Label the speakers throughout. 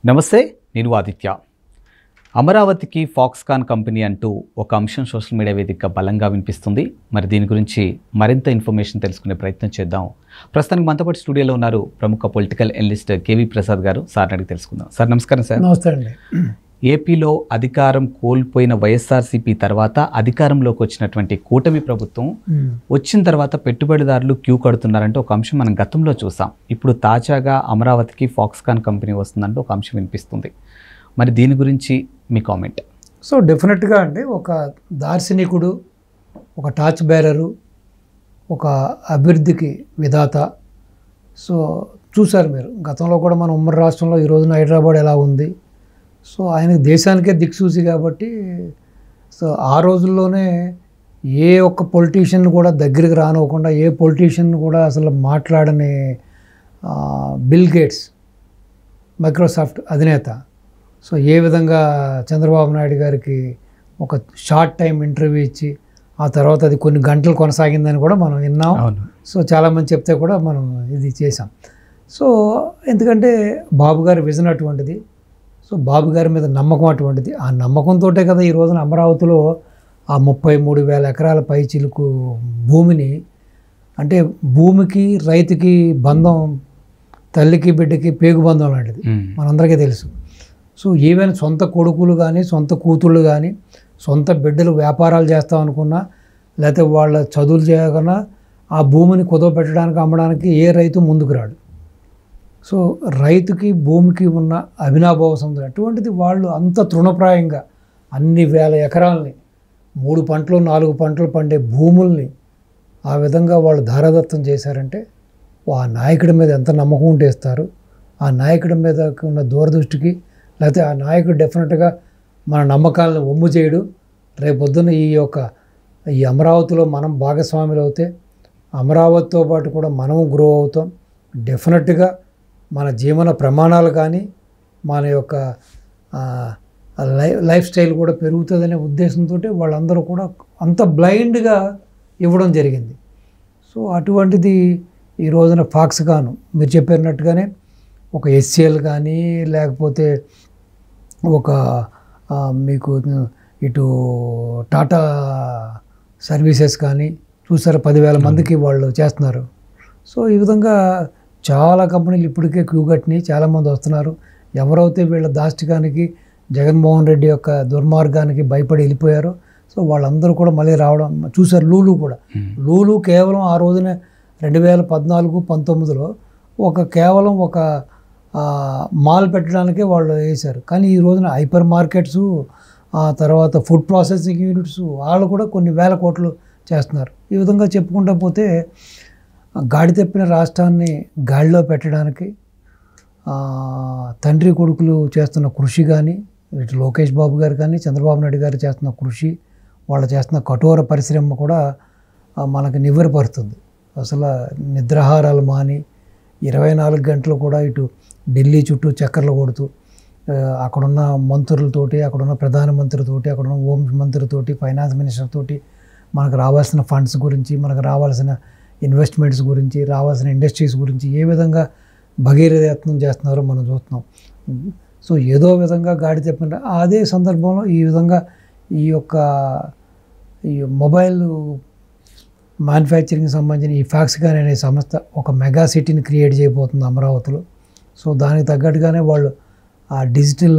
Speaker 1: నమస్తే నేను ఆదిత్య అమరావతికి ఫాక్స్కాన్ కంపెనీ అంటూ ఒక అంశం సోషల్ మీడియా వేదికగా బలంగా వినిపిస్తుంది మరి దీని గురించి మరింత ఇన్ఫర్మేషన్ తెలుసుకునే ప్రయత్నం చేద్దాం ప్రస్తుతానికి మనతో పాటు స్టూడియోలో ఉన్నారు ప్రముఖ పొలిటికల్ ఎనలిస్ట్ కేవీ ప్రసాద్ గారు సార్ అడిగి తెలుసుకుందాం సార్ నమస్కారం సార్
Speaker 2: నమస్తే అండి
Speaker 1: ఏపీలో అధికారం కోల్పోయిన వైఎస్ఆర్సీపీ తర్వాత అధికారంలోకి వచ్చినటువంటి కూటమి ప్రభుత్వం వచ్చిన తర్వాత పెట్టుబడిదారులు క్యూ కడుతున్నారంటే ఒక అంశం మనం గతంలో చూసాం ఇప్పుడు తాజాగా అమరావతికి ఫాక్స్కాన్ కంపెనీ వస్తుందంటే ఒక అంశం వినిపిస్తుంది మరి దీని గురించి మీ కామెంట్
Speaker 2: సో డెఫినెట్గా అండి ఒక దార్శనికుడు ఒక టార్చ్ బేరరు ఒక అభివృద్ధికి విధాత సో చూశారు మీరు గతంలో కూడా మన ఉమ్మడి రాష్ట్రంలో ఈ రోజున హైదరాబాద్ ఎలా ఉంది సో ఆయనకి దేశానికే దిక్సూచి కాబట్టి సో ఆ రోజుల్లోనే ఏ ఒక్క పొలిటీషియన్ కూడా దగ్గరికి రానివ్వకుండా ఏ పొలిటీషియన్ కూడా అసలు మాట్లాడని ఆ, బిల్ గేట్స్ మైక్రోసాఫ్ట్ అధినేత సో ఏ విధంగా చంద్రబాబు నాయుడు గారికి ఒక షార్ట్ టైం ఇంటర్వ్యూ ఇచ్చి ఆ తర్వాత అది కొన్ని గంటలు కొనసాగిందని కూడా మనం విన్నాం
Speaker 1: అవును
Speaker 2: సో చాలామంది చెప్తే కూడా మనం ఇది చేసాం సో ఎందుకంటే బాబు గారి విజన్ అటువంటిది సో బాబు గారి మీద నమ్మకం అటువంటిది ఆ నమ్మకంతో కదా ఈ రోజున అమరావతిలో ఆ ముప్పై మూడు వేల ఎకరాల పై చిలుకు భూమిని అంటే భూమికి రైతుకి బంధం తల్లికి బిడ్డకి పేగు బంధం లాంటిది
Speaker 1: మ్మ్.
Speaker 2: మనందరికీ తెలుసు సో ఈవెన్ సొంత కొడుకులు కానీ సొంత కూతుళ్ళు కానీ సొంత బిడ్డలు వ్యాపారాలు చేస్తాం అనుకున్నా లేకపోతే వాళ్ళ చదువులు చేయకుండా ఆ భూమిని కుదవ పెట్టడానికి అమ్మడానికి ఏ రైతు ముందుకు రాడు సో రైతుకి భూమికి ఉన్న అవినాభావ సముద్రం అటువంటిది వాళ్ళు అంత తృణప్రాయంగా అన్ని వేల ఎకరాలని మూడు పంటలు నాలుగు పంటలు పండే భూముల్ని ఆ విధంగా వాళ్ళు ధారాదత్తం చేశారంటే ఆ నాయకుడి మీద ఎంత నమ్మకం ఉంటే ఇస్తారు ఆ నాయకుడి మీద ఉన్న దూరదృష్టికి లేకపోతే ఆ నాయకుడు డెఫినెట్గా మన నమ్మకాలను ఒమ్ము చేయడు రేపొద్దున ఈ యొక్క ఈ అమరావతిలో మనం భాగస్వాములు అవుతే అమరావతితో పాటు కూడా మనము గ్రో అవుతాం డెఫినెట్గా మన జీవన ప్రమాణాలు కానీ మన యొక్క ఆ, లై లైఫ్ స్టైల్ కూడా పెరుగుతుందనే ఉద్దేశంతో వాళ్ళందరూ కూడా అంత బ్లైండ్గా ఇవ్వడం జరిగింది సో అటువంటిది ఈ రోజున ఫాక్స్ గాను మీరు చెప్పినట్టుగానే ఒక ఎస్సీఎల్ కానీ లేకపోతే ఒక ఆ, మీకు ఇటు టాటా సర్వీసెస్ కానీ చూసారా పదివేల మందికి వాళ్ళు చేస్తున్నారు సో ఈ విధంగా చాలా కంపెనీలు ఇప్పటికే క్యూ కట్టినాయి చాలామంది వస్తున్నారు ఎవరైతే వీళ్ళ దాష్టికానికి జగన్మోహన్ రెడ్డి యొక్క దుర్మార్గానికి భయపడి వెళ్ళిపోయారో సో వాళ్ళందరూ కూడా మళ్ళీ రావడం చూసారు లూలు కూడా
Speaker 1: మ్మ్.
Speaker 2: లూలు కేవలం ఆ రోజున రెండు వేల పద్నాలుగు పంతొమ్మిదిలో ఒక కేవలం ఒక ఆ, మాల్ పెట్టడానికే వాళ్ళు వేశారు కానీ ఈ రోజున హైపర్ మార్కెట్స్ ఆ తర్వాత ఫుడ్ ప్రాసెసింగ్ యూనిట్స్ వాళ్ళు కూడా కొన్ని వేల కోట్లు చేస్తున్నారు ఈ విధంగా చెప్పుకుంటా పోతే ఆ, గాడి తప్పిన రాష్ట్రాన్ని గాడిలో పెట్టడానికి ఆ, తండ్రి కొడుకులు చేస్తున్న కృషి కానీ ఇటు లోకేష్ బాబు గారు కానీ చంద్రబాబు నాయుడు గారు చేస్తున్న కృషి వాళ్ళు చేస్తున్న కఠోర పరిశ్రమ కూడా ఆ, మనకు నివ్వెరపరుతుంది అసలు నిద్రాహారాలు మాని ఇరవై నాలుగు గంటలు కూడా ఇటు ఢిల్లీ చుట్టూ చక్కర్లు కొడుతూ ఆ, అక్కడున్న మంత్రులతోటి అక్కడున్న ప్రధానమంత్రితోటి అక్కడున్న హోం మంత్రితోటి ఫైనాన్స్ మినిస్టర్ తోటి మనకు రావాల్సిన ఫండ్స్ గురించి మనకు రావాల్సిన ఇన్వెస్ట్మెంట్స్ గురించి రావాల్సిన ఇండస్ట్రీస్ గురించి ఏ విధంగా భగీరథ యత్నం చేస్తున్నారో మనం చూస్తున్నాం సో ఏదో విధంగా గాడి తప్పిన అదే సందర్భంలో ఈ విధంగా ఈ యొక్క ఈ మొబైల్ మ్యానుఫ్యాక్చరింగ్ సంబంధించిన ఈ ఫ్యాక్స్గాన్ అనే సంస్థ ఒక మెగా సిటీని క్రియేట్ చేయబోతుంది అమరావతిలో సో దానికి తగ్గట్టుగానే వాళ్ళు ఆ డిజిటల్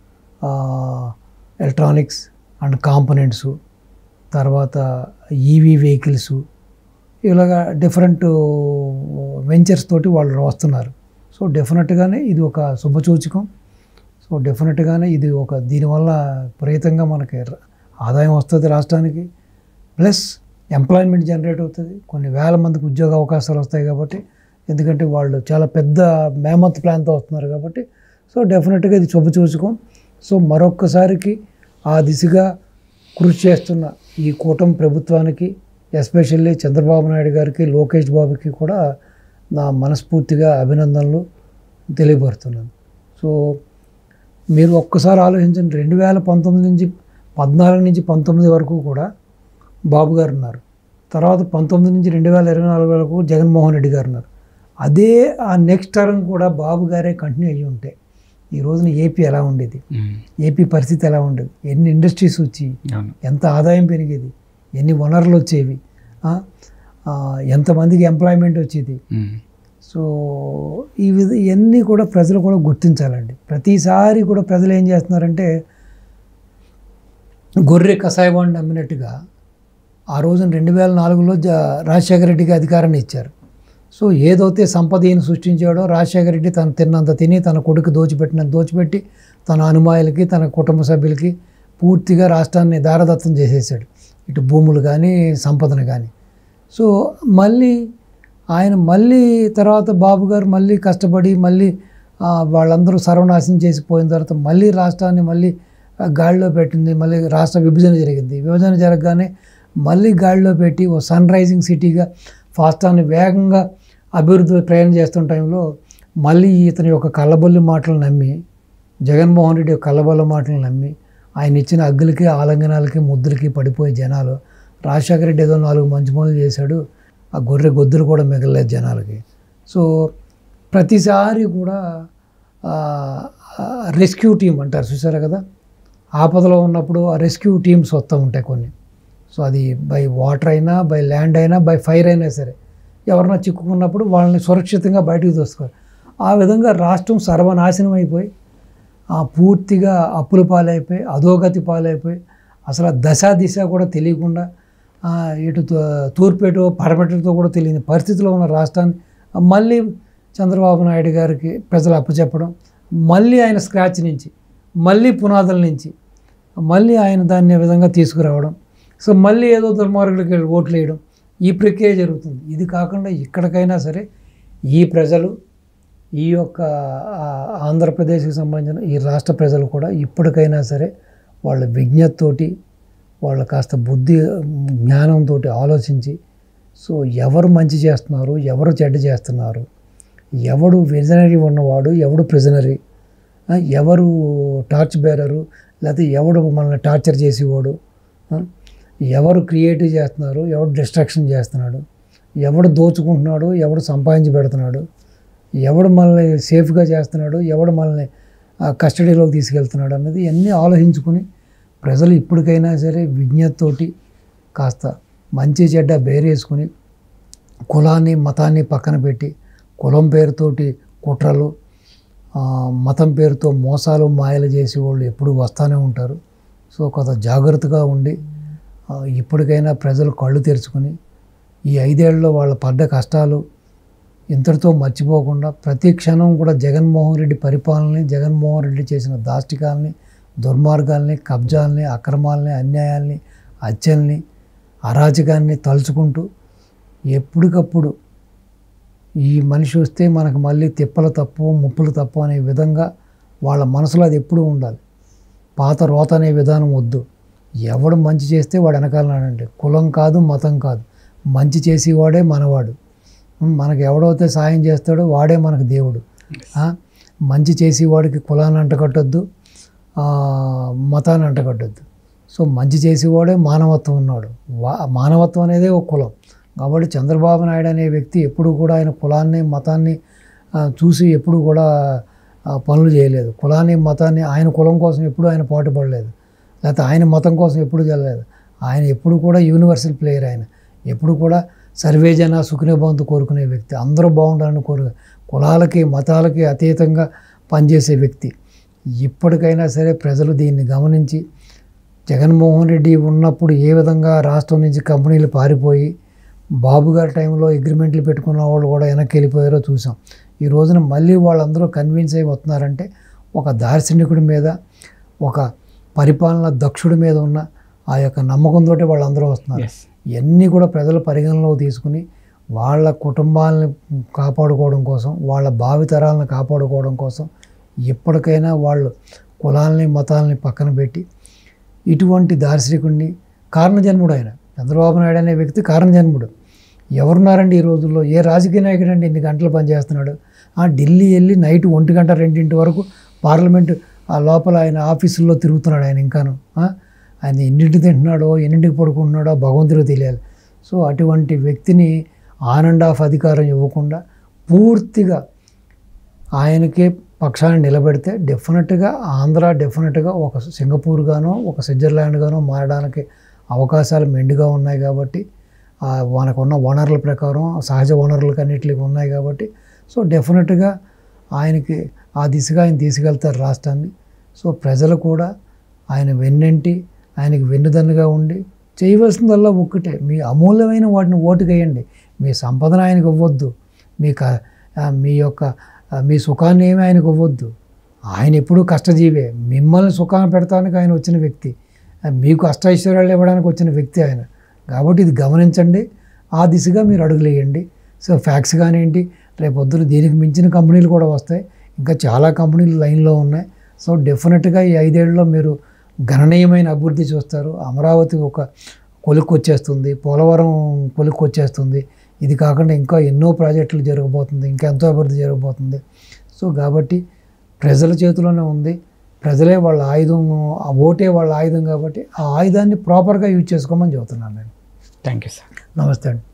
Speaker 2: ఎలక్ట్రానిక్స్ అండ్ కాంపనెంట్స్ తర్వాత ఈవీ వెహికల్స్ ఇలాగా డిఫరెంట్ వెంచర్స్ తోటి వాళ్ళు వస్తున్నారు సో డెఫినెట్గానే ఇది ఒక శుభసూచకం సో డెఫినెట్గానే ఇది ఒక దీనివల్ల విపరీతంగా మనకి ర- ఆదాయం వస్తుంది రాష్ట్రానికి ప్లస్ ఎంప్లాయ్మెంట్ జనరేట్ అవుతుంది కొన్ని వేల మందికి ఉద్యోగ అవకాశాలు వస్తాయి కాబట్టి ఎందుకంటే వాళ్ళు చాలా పెద్ద మేమత్ ప్లాన్తో వస్తున్నారు కాబట్టి సో డెఫినెట్గా ఇది శుభసూచకం సో మరొక్కసారికి ఆ దిశగా కృషి చేస్తున్న ఈ కూటమి ప్రభుత్వానికి ఎస్పెషల్లీ చంద్రబాబు నాయుడు గారికి లోకేష్ బాబుకి కూడా నా మనస్ఫూర్తిగా అభినందనలు తెలియపరుస్తున్నాను సో మీరు ఒక్కసారి ఆలోచించండి రెండు వేల పంతొమ్మిది నుంచి పద్నాలుగు నుంచి పంతొమ్మిది వరకు కూడా బాబు గారు ఉన్నారు తర్వాత పంతొమ్మిది నుంచి రెండు వేల ఇరవై నాలుగు వరకు జగన్మోహన్ రెడ్డి గారు ఉన్నారు అదే ఆ నెక్స్ట్ టర్మ్ కూడా బాబు గారే కంటిన్యూ అయ్యి ఉంటే ఈ రోజున ఏపీ ఎలా ఉండేది
Speaker 1: ఉమ్.
Speaker 2: ఏపీ పరిస్థితి ఎలా ఉండేది ఎన్ని ఇండస్ట్రీస్ వచ్చి
Speaker 1: అవును
Speaker 2: ఎంత ఆదాయం పెరిగేది ఎన్ని వనరులు వచ్చేవి ఆ? ఆ, ఎంతమందికి ఎంప్లాయ్మెంట్ వచ్చేది
Speaker 1: ఉమ్.
Speaker 2: సో ఈ విధ ఇవన్నీ కూడా ప్రజలు కూడా గుర్తించాలండి ప్రతిసారి కూడా ప్రజలు ఏం చేస్తున్నారంటే గొర్రె కషాయవాడిని నమ్మినట్టుగా ఆ రోజున రెండు వేల నాలుగులో జ రాజశేఖర రెడ్డికి అధికారాన్ని ఇచ్చారు సో ఏదైతే సంపద ఈయన సృష్టించాడో రాజశేఖర రెడ్డి తను తిన్నంత తిని తన కొడుకు దోచిపెట్టినంత దోచిపెట్టి తన అనుమాయులకి తన కుటుంబ సభ్యులకి పూర్తిగా రాష్ట్రాన్ని దారదత్తం చేసేసాడు ఇటు భూములు కానీ సంపదను కానీ సో మళ్ళీ ఆయన మళ్ళీ తర్వాత బాబు గారు మళ్ళీ కష్టపడి మళ్ళీ ఆ, వాళ్ళందరూ సర్వనాశనం చేసిపోయిన తర్వాత మళ్ళీ రాష్ట్రాన్ని మళ్ళీ ఆ, గాడిలో పెట్టింది మళ్ళీ రాష్ట్ర విభజన జరిగింది విభజన జరగగానే మళ్ళీ గాడిలో పెట్టి ఓ సన్ రైజింగ్ సిటీగా ఫాస్టాన్ని వేగంగా అభివృద్ధి ప్రయాణం చేస్తున్న టైంలో మళ్ళీ ఇతని యొక్క కళ్ళబొల్లి మాటలు నమ్మి జగన్మోహన్ రెడ్డి యొక్క కళ్ళబొల్ల మాటలు నమ్మి ఆయన ఇచ్చిన అగ్గులకి ఆలంగనాలకి ముద్దులకి పడిపోయే జనాలు రాజశేఖర రెడ్డి ఏదో నాలుగు మంచి పనులు చేశాడు ఆ గొర్రె గొద్దులు కూడా మిగలలేదు జనాలకి సో ప్రతిసారి కూడా రెస్క్యూ టీం అంటారు చూసారా కదా ఆపదలో ఉన్నప్పుడు ఆ రెస్క్యూ టీమ్స్ వస్తూ ఉంటాయి కొన్ని సో అది బై వాటర్ అయినా బై ల్యాండ్ అయినా బై ఫైర్ అయినా సరే ఎవరన్నా చిక్కుకున్నప్పుడు వాళ్ళని సురక్షితంగా బయటకు తీసుకోవాలి ఆ విధంగా రాష్ట్రం సర్వనాశనం అయిపోయి ఆ పూర్తిగా అప్పుల పాలైపోయి అధోగతి పాలైపోయి అసలు ఆ దశ దిశ కూడా తెలియకుండా ఆ, ఇటు తూ- తూర్పేటో పడమటితో కూడా తెలియని పరిస్థితిలో ఉన్న రాష్ట్రాన్ని మళ్ళీ చంద్రబాబు నాయుడు గారికి ప్రజలు అప్పచెప్పడం మళ్ళీ ఆయన స్క్రాచ్ నుంచి మళ్ళీ పునాదుల నుంచి మళ్ళీ ఆయన దాన్ని ఆ విధంగా తీసుకురావడం సో మళ్ళీ ఏదో దుర్మార్గులకి వెళ్ళి ఓట్లు వేయడం ఈ ప్రక్రియ జరుగుతుంది ఇది కాకుండా ఇక్కడికైనా సరే ఈ ప్రజలు ఈ యొక్క ఆ, ఆంధ్రప్రదేశ్కి సంబంధించిన ఈ రాష్ట్ర ప్రజలు కూడా ఇప్పటికైనా సరే వాళ్ళ విజ్ఞతతోటి వాళ్ళ కాస్త బుద్ధి జ్ఞానంతో ఆలోచించి సో ఎవరు మంచి చేస్తున్నారు ఎవరు చెడ్డ చేస్తున్నారు ఎవడు విజనరీ ఉన్నవాడు ఎవడు ప్రిజనరీ ఆ, ఎవరు టార్చ్ బేరరు లేకపోతే ఎవడు మనల్ని టార్చర్ చేసేవాడు ఆ, ఎవరు క్రియేటివ్ చేస్తున్నారు ఎవడు డిస్ట్రాక్షన్ చేస్తున్నాడు ఎవడు దోచుకుంటున్నాడు ఎవడు సంపాదించి పెడుతున్నాడు ఎవడు మనల్ని సేఫ్గా చేస్తున్నాడు ఎవడు మనల్ని ఆ, కస్టడీలోకి తీసుకెళ్తున్నాడు అన్నది అన్నీ ఆలోచించుకుని ప్రజలు ఇప్పటికైనా సరే విజ్ఞతతోటి కాస్త మంచి చెడ్డ బేరేసుకుని కులాన్ని మతాన్ని పక్కన పెట్టి కులం పేరుతోటి కుట్రలు ఆ, మతం పేరుతో మోసాలు మాయలు చేసే వాళ్ళు ఎప్పుడు వస్తూనే ఉంటారు సో కొంత జాగ్రత్తగా ఉండి ఆ, ఇప్పటికైనా ప్రజలు కళ్ళు తెరుచుకొని ఈ ఐదేళ్లలో వాళ్ళ పడ్డ కష్టాలు ఇంతటితో మర్చిపోకుండా ప్రతి క్షణం కూడా జగన్మోహన్ రెడ్డి పరిపాలనని జగన్మోహన్ రెడ్డి చేసిన దాష్టికాలని దుర్మార్గాల్ని కబ్జాల్ని అక్రమాలని అన్యాయాల్ని హత్యల్ని అరాచకాన్ని తలుచుకుంటూ ఎప్పటికప్పుడు ఈ మనిషి వస్తే మనకు మళ్ళీ తిప్పలు తప్పు ముప్పులు తప్పు అనే విధంగా వాళ్ళ మనసులో అది ఎప్పుడూ ఉండాలి పాత రోత అనే విధానం వద్దు ఎవడు మంచి చేస్తే వాడు వెనకాలనాడండి కులం కాదు మతం కాదు మంచి చేసేవాడే మనవాడు ఉమ్, మనకు ఎవడైతే సాయం చేస్తాడో వాడే మనకు దేవుడు ఆ? మంచి చేసేవాడికి కులాన్ని అంటకట్టొద్దు ఆ, మతాన్ని అంటకట్టొద్దు సో మంచి చేసేవాడే మానవత్వం ఉన్నాడు వా మానవత్వం అనేదే ఒక కులం కాబట్టి చంద్రబాబు నాయుడు అనే వ్యక్తి ఎప్పుడు కూడా ఆయన కులాన్ని మతాన్ని ఆ, చూసి ఎప్పుడు కూడా ఆ, పనులు చేయలేదు కులాన్ని మతాన్ని ఆయన కులం కోసం ఎప్పుడు ఆయన పాటుపడలేదు లేకపోతే ఆయన మతం కోసం ఎప్పుడు చేయలేదు ఆయన ఎప్పుడు కూడా యూనివర్సల్ ప్లేయర్ ఆయన ఎప్పుడు కూడా సర్వేజన సుఖనిభవంతు కోరుకునే వ్యక్తి అందరూ బాగుండాలని కోరు కులాలకి మతాలకి అతీతంగా పనిచేసే వ్యక్తి ఇప్పటికైనా సరే ప్రజలు దీన్ని గమనించి జగన్మోహన్ రెడ్డి ఉన్నప్పుడు ఏ విధంగా రాష్ట్రం నుంచి కంపెనీలు పారిపోయి బాబు గారి టైంలో అగ్రిమెంట్లు పెట్టుకున్న వాళ్ళు కూడా వెనక్కి వెళ్ళిపోయారో చూసాం ఈ రోజున మళ్ళీ వాళ్ళందరూ కన్విన్స్ అయి వస్తున్నారంటే ఒక దార్శనికుడి మీద ఒక పరిపాలన దక్షుడి మీద ఉన్న ఆ యొక్క నమ్మకంతో వాళ్ళందరూ వస్తున్నారు
Speaker 1: ఎస్
Speaker 2: ఇవన్నీ కూడా ప్రజలు పరిగణలోకి తీసుకుని వాళ్ళ కుటుంబాలను కాపాడుకోవడం కోసం వాళ్ళ భావితరాలను కాపాడుకోవడం కోసం ఎప్పటికైనా వాళ్ళు కులాల్ని మతాలని పక్కన పెట్టి ఇటువంటి దార్శనికుడిని కారణజన్ముడు ఆయన చంద్రబాబు నాయుడు అనే వ్యక్తి కారణజన్ముడు ఎవరున్నారండి ఈ రోజుల్లో ఏ రాజకీయ నాయకుడు అండి ఇన్ని గంటలు పనిచేస్తున్నాడు ఆ ఢిల్లీ వెళ్ళి నైట్ ఒంటి గంట రెండింటి వరకు పార్లమెంటు ఆ లోపల ఆయన ఆఫీసుల్లో తిరుగుతున్నాడు ఆయన ఇంకాను ఆ? ఆయన ఎన్నింటి తింటున్నాడో ఎన్నింటికి పడుకుంటున్నాడో భగవంతుడికి తెలియాలి సో అటువంటి వ్యక్తిని ఆన్ అండ్ ఆఫ్ అధికారం ఇవ్వకుండా పూర్తిగా ఆయనకే పక్షాన్ని నిలబెడితే డెఫినెట్గా ఆంధ్ర డెఫినెట్గా ఒక సింగపూర్ గానో ఒక స్విట్జర్లాండ్ గానో మారడానికి అవకాశాలు మెండుగా ఉన్నాయి కాబట్టి ఆ, మనకున్న వనరుల ప్రకారం సహజ వనరులకు అన్నిటికి ఉన్నాయి కాబట్టి సో డెఫినెట్గా ఆయనకి ఆ దిశగా ఆయన తీసుకెళ్తారు రాష్ట్రాన్ని సో ప్రజలు కూడా ఆయన వెన్నంటి ఆయనకి వెన్నుదన్నుగా ఉండి చేయవలసిందల్లా ఒక్కటే మీ అమూల్యమైన వాటిని ఓటుకేయండి మీ సంపదను ఆయనకు ఇవ్వద్దు మీ క- ఆ, మీ యొక్క ఆ, మీ సుఖాన్ని ఏమి ఆయనకు ఇవ్వద్దు ఆయన ఎప్పుడూ కష్టజీవే మిమ్మల్ని సుఖాన్ని పెడతానికి ఆయన వచ్చిన వ్యక్తి ఆ, మీకు అష్టైశ్వర్యాలు ఇవ్వడానికి వచ్చిన వ్యక్తి ఆయన కాబట్టి ఇది గమనించండి ఆ దిశగా మీరు అడుగులేయండి సో ఫ్యాక్స్ కానివ్వండి రేపు పొద్దున దీనికి మించిన కంపెనీలు కూడా వస్తాయి ఇంకా చాలా కంపెనీలు లైన్లో ఉన్నాయి సో డెఫినెట్గా ఈ ఐదేళ్లలో మీరు గణనీయమైన అభివృద్ధి చూస్తారు అమరావతి ఒక కొలుక్కు వచ్చేస్తుంది పోలవరం కొలుక్కు వచ్చేస్తుంది ఇది కాకుండా ఇంకా ఎన్నో ప్రాజెక్టులు జరగబోతుంది ఇంకా ఎంతో అభివృద్ధి జరగబోతుంది సో కాబట్టి ప్రజల చేతిలోనే ఉంది ప్రజలే వాళ్ళ ఆయుధం ఆ ఓటే వాళ్ళ ఆయుధం కాబట్టి ఆ ఆయుధాన్ని ప్రాపర్గా యూజ్ చేసుకోమని చెబుతున్నాను నేను
Speaker 1: థ్యాంక్ యూ సార్
Speaker 2: నమస్తే అండి